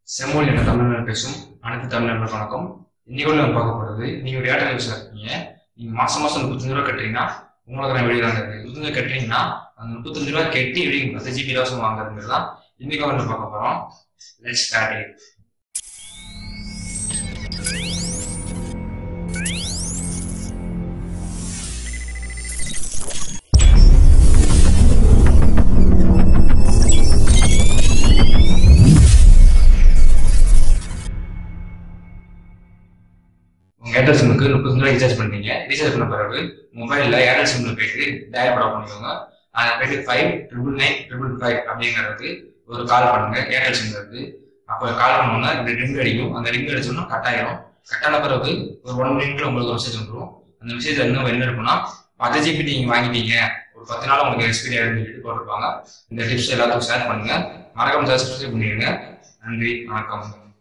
செம்மொழி என்ற தமிழர் பேசும் அனைத்து தமிழர்களுக்கு வணக்கம் இன்னைக்கு நம்ம பார்க்க போறது நீங்க ஒரு ஏர்டெல் யூஸர் இருக்கீங்க நீங்க மாசம் மாசம் முப்பத்தஞ்சு ரூபா கட்டுறீங்கன்னா உங்களுக்கு நான் வெளியே தாங்க இருக்கு முப்பத்தஞ்சு கட்டுறீங்கன்னா அந்த முப்பத்தஞ்சு ரூபா கட்டி எப்படி பத்து ஜிபி இலவசம் வாங்குறதுங்கிறது தான் இன்னைக்கு வந்து பார்க்க போறோம் லெட்ஸ் ஸ்டார்ட் இட் உங்க ஏர்டெல் சிம்முக்கு முப்பத்தஞ்சு ரூபாய் ரீசார்ஜ் பண்ணுறீங்க ரீசார்ஜ் பண்ண பிறகு மொபைல்ல ஏர்டெல் சிம்ல போயிட்டு டயல் படம் பண்ணிக்கோங்க அதை போயிட்டு five triple nine triple five அப்படிங்கிறதுக்கு ஒரு கால் பண்ணுங்க ஏர்டெல் சிம்ல இருந்து அப்போ கால் பண்ணோம்னா இந்த ரிங் அடிக்கும் அந்த ரிங் அடிச்சோம்னா கட் ஆயிரும் கட் ஆன பிறகு ஒரு ஒன் மினிட்ல உங்களுக்கு ஒரு மெசேஜ் வந்துடும் அந்த மெசேஜ் என்ன என்ன இருக்குன்னா பத்து ஜிபி நீங்க வாங்கிட்டீங்க ஒரு பத்து நாள் உங்களுக்கு எக்ஸ்பீரி ஆகுதுன்னு சொல்லிட்டு போட்டிருப்பாங்க இந்த டிப்ஸ் எல்லாத்துக்கும் ஷேர் பண்ணுங்க மறக்காம சப்ஸ்கிரைப் பண்ணிடுங்க நன்றி வணக்கம்